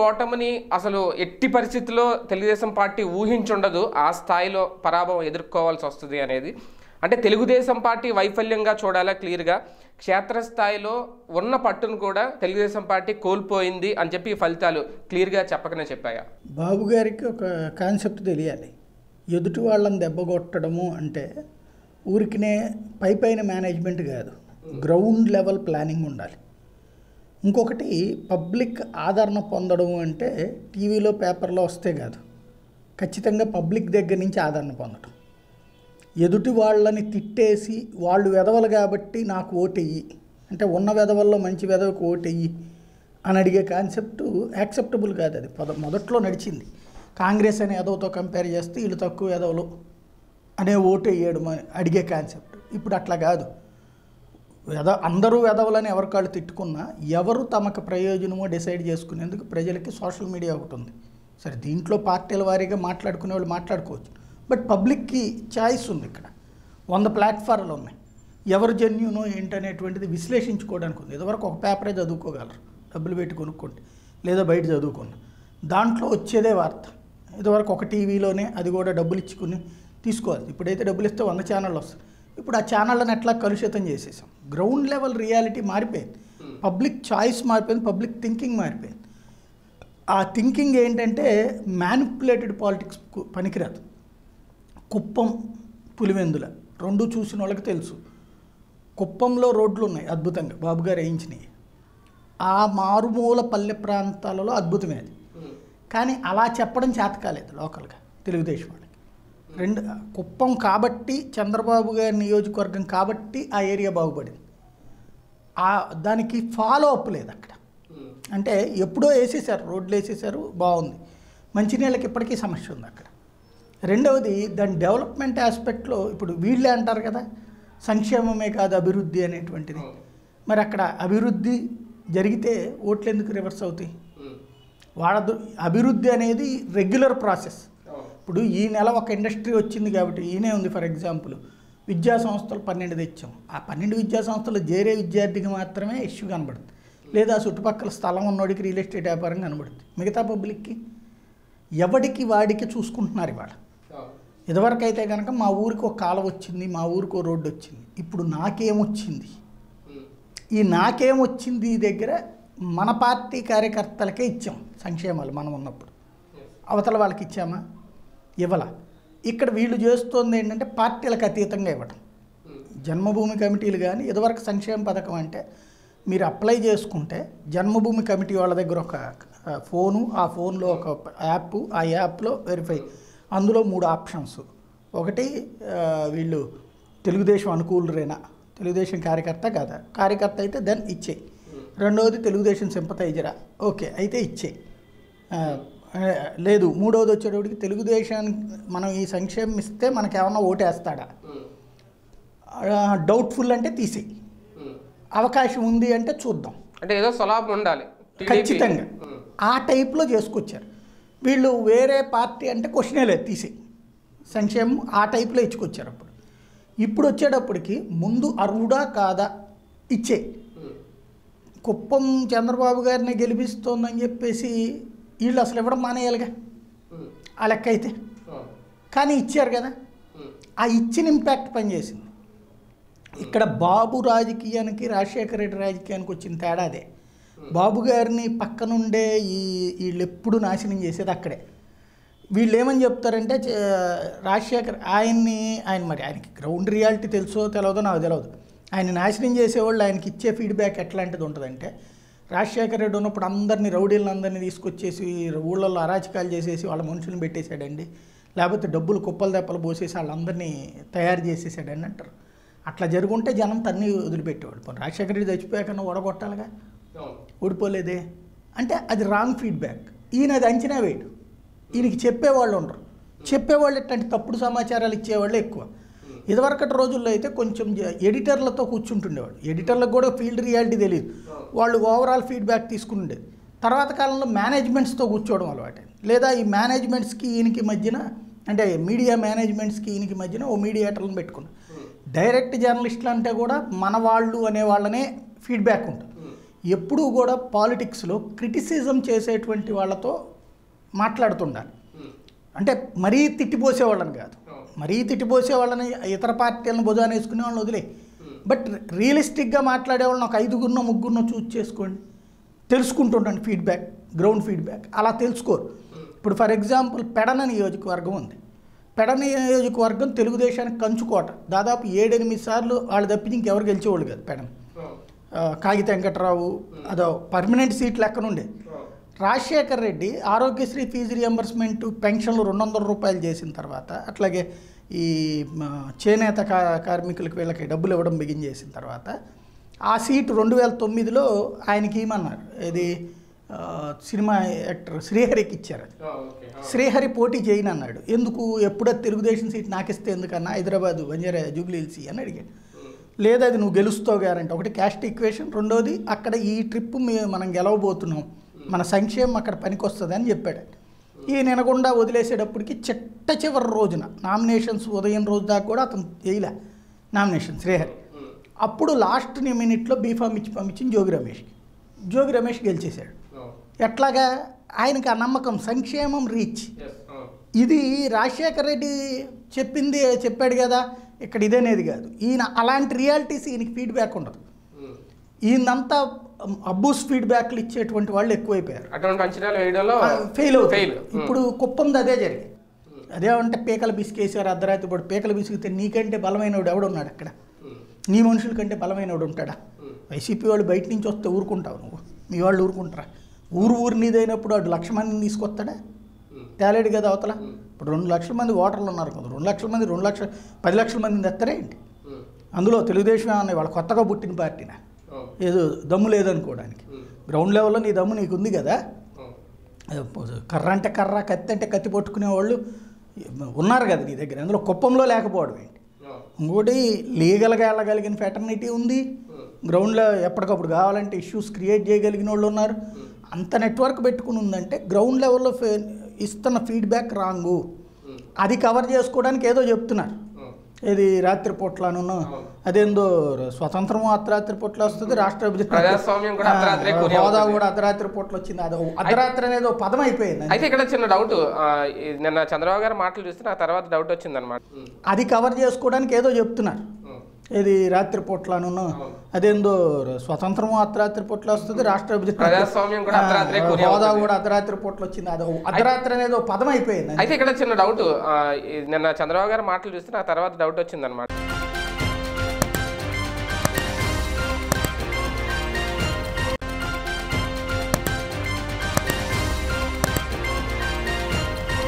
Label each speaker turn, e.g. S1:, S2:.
S1: ఓటమిని అసలు ఎట్టి పరిస్థితుల్లో తెలుగుదేశం పార్టీ ఊహించుండదు ఆ స్థాయిలో పరాభవం ఎదుర్కోవాల్సి వస్తుంది అనేది అంటే తెలుగుదేశం పార్టీ వైఫల్యంగా చూడాలా క్లియర్గా క్షేత్రస్థాయిలో ఉన్న పట్టును కూడా తెలుగుదేశం పార్టీ కోల్పోయింది అని చెప్పి ఈ ఫలితాలు క్లియర్గా చెప్పకనే చెప్పాయా
S2: బాబు గారికి ఒక కాన్సెప్ట్ తెలియాలి ఎదుటి వాళ్ళని దెబ్బకొట్టడము అంటే ఊరికినే పై పైన మేనేజ్మెంట్ కాదు గ్రౌండ్ లెవెల్ ప్లానింగ్ ఉండాలి ఇంకొకటి పబ్లిక్ ఆదరణ పొందడం అంటే టీవీలో పేపర్లో వస్తే కాదు ఖచ్చితంగా పబ్లిక్ దగ్గర నుంచి ఆదరణ పొందడం ఎదుటి వాళ్ళని తిట్టేసి వాళ్ళు వెదవలు కాబట్టి నాకు ఓటెయ్యి అంటే ఉన్న వెదవల్లో మంచి వెదవకు ఓటెయ్యి అని అడిగే కాన్సెప్ట్ యాక్సెప్టబుల్ కాదు అది పద మొదట్లో నడిచింది కాంగ్రెస్ అనే ఎదవతో కంపేర్ చేస్తే వీళ్ళు తక్కువ ఎదవలు అనే ఓటు వేయడం అని అడిగే కాన్సెప్ట్ ఇప్పుడు అట్లా కాదు వెద అందరూ వెదవలని ఎవరికాళ్ళు తిట్టుకున్నా ఎవరు తమకు ప్రయోజనమో డిసైడ్ చేసుకునేందుకు ప్రజలకి సోషల్ మీడియా ఒకటి ఉంది సరే దీంట్లో పార్టీల వారీగా మాట్లాడుకునే వాళ్ళు మాట్లాడుకోవచ్చు బట్ పబ్లిక్కి చాయిస్ ఉంది ఇక్కడ వంద ప్లాట్ఫామ్లు ఉన్నాయి ఎవరు జెన్యునో ఏంటనేటువంటిది విశ్లేషించుకోవడానికి ఉంది ఇదివరకు ఒక పేపరే చదువుకోగలరు డబ్బులు పెట్టి కొనుక్కోండి లేదా బయట చదువుకోండి దాంట్లో వచ్చేదే వార్త ఇదివరకు ఒక టీవీలోనే అది కూడా డబ్బులు ఇచ్చుకుని తీసుకోవాలి ఇప్పుడైతే డబ్బులు ఇస్తే వంద ఛానళ్ళు వస్తాయి ఇప్పుడు ఆ ఛానళ్ళని ఎట్లా కలుషితం చేసేసాం గ్రౌండ్ లెవెల్ రియాలిటీ మారిపోయింది పబ్లిక్ చాయిస్ మారిపోయింది పబ్లిక్ థింకింగ్ మారిపోయింది ఆ థింకింగ్ ఏంటంటే మ్యానిపులేటెడ్ పాలిటిక్స్ పనికిరాదు కుప్పం పులివెందుల రెండు చూసిన వాళ్ళకి తెలుసు కుప్పంలో రోడ్లు ఉన్నాయి అద్భుతంగా బాబు గారు వేయించినాయి ఆ మారుమూల పల్లె ప్రాంతాలలో అద్భుతమే అది కానీ అలా చెప్పడం చేత కాలేదు లోకల్గా తెలుగుదేశం వాళ్ళకి రెండు కుప్పం కాబట్టి చంద్రబాబు గారి నియోజకవర్గం కాబట్టి ఆ ఏరియా బాగుపడింది ఆ దానికి ఫాలో అప్ లేదు అక్కడ అంటే ఎప్పుడో వేసేసారు రోడ్లు వేసేసారు బాగుంది మంచినీళ్ళకి ఇప్పటికీ సమస్య ఉంది అక్కడ రెండవది దాని డెవలప్మెంట్ ఆస్పెక్ట్లో ఇప్పుడు వీళ్ళే అంటారు కదా సంక్షేమమే కాదు అభివృద్ధి అనేటువంటిది మరి అక్కడ అభివృద్ధి జరిగితే ఓట్లు ఎందుకు రివర్స్ అవుతాయి వాళ్ళ అభివృద్ధి అనేది రెగ్యులర్ ప్రాసెస్ ఇప్పుడు ఈ నెల ఒక ఇండస్ట్రీ వచ్చింది కాబట్టి ఈయనే ఉంది ఫర్ ఎగ్జాంపుల్ విద్యా సంస్థలు పన్నెండు తెచ్చాం ఆ పన్నెండు విద్యా సంస్థలు చేరే విద్యార్థికి మాత్రమే ఇష్యూ కనబడుతుంది లేదా చుట్టుపక్కల స్థలం ఉన్నోడికి రియల్ ఎస్టేట్ వ్యాపారం కనబడుతుంది మిగతా పబ్లిక్కి ఎవడికి వాడికి చూసుకుంటున్నారు ఇవాళ ఇదివరకు అయితే కనుక మా ఊరికి ఒక కాలం వచ్చింది మా ఊరికి ఒక రోడ్డు వచ్చింది ఇప్పుడు నాకేమొచ్చింది ఈ నాకేమొచ్చింది దగ్గర మన పార్టీ కార్యకర్తలకే ఇచ్చాం సంక్షేమాలు మనం ఉన్నప్పుడు అవతల వాళ్ళకి ఇచ్చామా ఇవ్వాల ఇక్కడ వీళ్ళు చేస్తోంది ఏంటంటే పార్టీలకు అతీతంగా ఇవ్వటం జన్మభూమి కమిటీలు కానీ ఇదివరకు సంక్షేమ పథకం అంటే మీరు అప్లై చేసుకుంటే జన్మభూమి కమిటీ వాళ్ళ దగ్గర ఒక ఆ, ఫోను ఆ ఫోన్లో ఒక యాప్ ఆ యాప్లో వెరిఫై అందులో మూడు ఆప్షన్స్ ఒకటి ఆ, వీళ్ళు తెలుగుదేశం అనుకూలురేనా తెలుగుదేశం కార్యకర్త కాదా కార్యకర్త అయితే దెన్ ఇచ్చేయి రెండవది తెలుగుదేశం సింపతైజరా ఓకే అయితే ఇచ్చేయి ఆ, ఆ, లేదు మూడవది వచ్చేటప్పటికి తెలుగుదేశానికి మనం ఈ సంక్షేమం ఇస్తే మనకేమన్నా ఓటేస్తాడా డౌట్ఫుల్ అంటే తీసేయి అవకాశం ఉంది అంటే చూద్దాం
S1: అంటే ఏదో సలాబ్ ఉండాలి TDP.
S2: ఖచ్చితంగా
S1: ఉమ్.
S2: ఆ టైప్లో చేసుకొచ్చారు వీళ్ళు వేరే పార్టీ అంటే క్వశ్చనే లేదు తీసేయి సంక్షేమం ఆ టైప్లో ఇచ్చుకొచ్చారు అప్పుడు ఇప్పుడు వచ్చేటప్పటికి ముందు అర్హుడా కాదా ఇచ్చే
S1: ఉమ్.
S2: కుప్పం చంద్రబాబు గారిని గెలిపిస్తోందని చెప్పేసి వీళ్ళు అసలు ఇవ్వడం మానేయాలిగా
S1: ఉమ్.
S2: ఆ లెక్క అయితే
S1: అవును.
S2: కానీ ఇచ్చారు కదా
S1: ఉమ్.
S2: ఆ ఇచ్చిన ఇంపాక్ట్ పనిచేసింది ఇక్కడ బాబు రాజకీయానికి రాజశేఖర రెడ్డి రాజకీయానికి వచ్చిన తేడా అదే బాబు గారిని పక్కనుండే ఈ వీళ్ళు ఎప్పుడు నాశనం చేసేది అక్కడే వీళ్ళు ఏమని చెప్తారంటే చే- రాజశేఖర్ ఆయన్ని ఆయన మరి ఆయనకి గ్రౌండ్ రియాలిటీ తెలుసో తెలియదో నాకు తెలియదు ఆయన నాశనం చేసేవాళ్ళు ఆయనకి ఇచ్చే ఫీడ్బ్యాక్ ఎట్లాంటిది ఉంటుందంటే రాజశేఖర రెడ్డి ఉన్నప్పుడు అందరినీ రౌడీలను అందరినీ తీసుకొచ్చేసి ఊళ్ళల్లో అరాచకాలు చేసేసి వాళ్ళ మనుషులను పెట్టేశాడండి లేకపోతే డబ్బులు కుప్పలు దెప్పలు పోసేసి వాళ్ళందరినీ తయారు చేసేసాడని అంటారు అట్లా జరుగుంటే జనం తన్ని వదిలిపెట్టేవాడు పోనీ రాజశేఖర రెడ్డి చచ్చిపోయాకన్నా ఓడగొట్టాలిగా
S1: అవును.
S2: ఓడిపోలేదే అంటే అది రాంగ్ ఫీడ్బ్యాక్ ఈయన అది అంచనా వేయడు ఈయనకి చెప్పేవాళ్ళు ఉండరు చెప్పేవాళ్ళు ఎట్లాంటి తప్పుడు సమాచారాలు ఇచ్చేవాళ్ళు ఎక్కువ ఇదివరకటి రోజుల్లో అయితే కొంచెం జ- ఎడిటర్లతో కూర్చుంటుండేవాడు ఎడిటర్లకు కూడా ఫీల్డ్ రియాలిటీ తెలియదు వాళ్ళు ఓవరాల్ ఫీడ్బ్యాక్ తీసుకుని ఉండేది తర్వాత కాలంలో మేనేజ్మెంట్స్తో కూర్చోవడం అలవాటు లేదా ఈ మేనేజ్మెంట్స్కి ఈయనకి మధ్యన అంటే మీడియా మేనేజ్మెంట్స్కి ఈయనకి మధ్యన ఓ మీడియేటర్లను పెట్టుకున్నాడు డైరెక్ట్ జర్నలిస్టులు అంటే కూడా మన వాళ్ళు అనే వాళ్ళనే ఫీడ్బ్యాక్ ఉంటుంది ఎప్పుడూ కూడా పాలిటిక్స్లో క్రిటిసిజం చేసేటువంటి వాళ్ళతో మాట్లాడుతుండాలి అంటే మరీ తిట్టిపోసే వాళ్ళని కాదు మరీ తిట్టిపోసే వాళ్ళని ఇతర పార్టీలను భుజాన వేసుకునే వాళ్ళని వదిలే బట్ రియలిస్టిక్గా మాట్లాడే వాళ్ళని ఒక ఐదుగురినో ముగ్గురునో చూస్ చేసుకోండి తెలుసుకుంటుండండి ఫీడ్బ్యాక్ గ్రౌండ్ ఫీడ్బ్యాక్ అలా తెలుసుకోరు ఇప్పుడు ఫర్ ఎగ్జాంపుల్ పెడన నియోజకవర్గం ఉంది పెడ నియోజకవర్గం తెలుగుదేశానికి కంచుకోట దాదాపు ఏడెనిమిది సార్లు వాళ్ళు తప్పించి ఇంకెవరు గెలిచేవాళ్ళు కాదు పెడన ఆ, కాగిత వెంకట్రావు అదో పర్మనెంట్ సీట్ లెక్కనుండే రాజశేఖర్ రెడ్డి ఆరోగ్యశ్రీ ఫీజు రియంబర్స్మెంట్ పెన్షన్లు రెండు వందల రూపాయలు చేసిన తర్వాత అట్లాగే ఈ మ, చేనేత కా కార్మికులకి వీళ్ళకి డబ్బులు ఇవ్వడం బిగిన్ చేసిన తర్వాత ఆ సీటు రెండు వేల తొమ్మిదిలో ఆయనకి ఇమ్మన్నారు ఇది ఆ, సినిమా యాక్టర్ శ్రీహరికి ఇచ్చారు అది శ్రీహరి పోటీ చేయను అన్నాడు ఎందుకు ఎప్పుడో తెలుగుదేశం సీట్ నాకిస్తే ఎందుకన్నా హైదరాబాద్ బంజారా జూబ్లీ హిల్స్ అని అడిగాడు లేదా అది నువ్వు గెలుస్తావు గ్యారంటీ ఒకటి క్యాస్ట్ ఈక్వేషన్ రెండోది అక్కడ ఈ ట్రిప్ మే- మనం గెలవబోతున్నాం మన సంక్షేమం అక్కడ పనికొస్తుంది అని చెప్పాడు ఈ నినకుండా వదిలేసేటప్పటికి చిట్ట చివరి రోజున నామినేషన్స్ ఉదయం రోజు దాకా కూడా అతను చేయలే నామినేషన్ శ్రీహరి అప్పుడు లాస్ట్ మినిట్లో బీఫామ్ ఇచ్చి పంపించింది జోగి రమేష్కి జోగి రమేష్ గెలిచేశాడు ఎట్లాగా ఆయనకి ఆ నమ్మకం సంక్షేమం రీచ్ ఇది రాజశేఖర రెడ్డి చెప్పింది చెప్పాడు కదా ఇక్కడ ఇదనేది కాదు ఈయన అలాంటి రియాలిటీస్ ఈయనకి ఫీడ్బ్యాక్ ఉండదు ఈయనంతా అబ్బూస్ ఫీడ్బ్యాక్లు ఇచ్చేటువంటి వాళ్ళు ఎక్కువైపోయారు
S1: అటువంటి అంచనాలు వేయడంలో
S2: ఫెయిల్ అవుతుంది
S1: ఫెయిల్
S2: ఇప్పుడు కుప్పంది అదే జరిగింది అదేమంటే పీకలు బిసికేసారు అర్ధరాత్రి ఇప్పుడు పీకలు బిసికితే నీకంటే బలమైనవాడు ఎవడున్నాడు అక్కడ నీ మనుషుల కంటే బలమైనవాడు ఉంటాడా వైసీపీ వాళ్ళు బయట నుంచి వస్తే ఊరుకుంటావు నువ్వు మీ వాళ్ళు ఊరుకుంటారా ఊరు ఊరు నీదైనప్పుడు వాడు లక్ష మందిని తీసుకొస్తాడా తేలేడు కదా అవతల ఇప్పుడు రెండు లక్షల మంది ఓటర్లు ఉన్నారు కదా రెండు లక్షల మంది రెండు లక్షల పది లక్షల మందిని తెస్తారా ఏంటి అందులో తెలుగుదేశం అనే వాళ్ళు కొత్తగా పుట్టిన పార్టీనా ఏదో దమ్ము లేదనుకోవడానికి గ్రౌండ్ లెవెల్లో నీ దమ్ము నీకు ఉంది కదా కర్ర అంటే కర్ర కత్తి అంటే కత్తి పట్టుకునే వాళ్ళు ఉన్నారు కదా నీ దగ్గర అందులో కుప్పంలో లేకపోవడం ఏంటి ఇంకోటి లీగల్గా వెళ్ళగలిగిన ఫెటర్నిటీ ఉంది గ్రౌండ్లో ఎప్పటికప్పుడు కావాలంటే ఇష్యూస్ క్రియేట్ చేయగలిగిన వాళ్ళు ఉన్నారు అంత నెట్వర్క్ పెట్టుకుని ఉందంటే గ్రౌండ్ లెవెల్లో ఫే ఇస్తున్న ఫీడ్బ్యాక్ రాంగు అది కవర్ చేసుకోవడానికి ఏదో చెప్తున్నారు ఇది రాత్రి పూట్లను అదేందో స్వతంత్రం అర్ధరాత్రి పూట్ల వస్తుంది రాష్ట్ర విభజన
S1: ప్రజాస్వామ్యం కూడా అర్ధరాత్రే
S2: ఆ,
S1: కొనే
S2: హోదా
S1: ఉంటుంది.
S2: కూడా అర్ధరాత్రి పూట్ల వచ్చింది అది అర్ధరాత్రి అనేది ఒక పదం అయిపోయింది
S1: అయితే ఇక్కడ చిన్న డౌట్ నిన్న చంద్రబాబు గారు మాటలు చూస్తే నా తర్వాత డౌట్ వచ్చింది అనమాట
S2: అది కవర్ చేసుకోవడానికి ఏదో చెప్తున్నారు ఇది రాత్రి పూట్లను అదేందో స్వతంత్రం అర్ధరాత్రి పూట్ల వస్తుంది రాష్ట్ర విభజన
S1: ప్రజాస్వామ్యం కూడా అర్ధరాత్రే
S2: ఆ,
S1: కొనే
S2: హోదా
S1: ఉంటుంది.
S2: కూడా అర్ధరాత్రి పూట్ల వచ్చింది అది అర్ధరాత్రి అనేది ఒక పదం అయిపోయింది
S1: అయితే ఇక్కడ చిన్న డౌట్ నిన్న చంద్రబాబు గారు మాటలు చూస్తే నా తర్వాత డౌట్ వచ్చింది అనమాట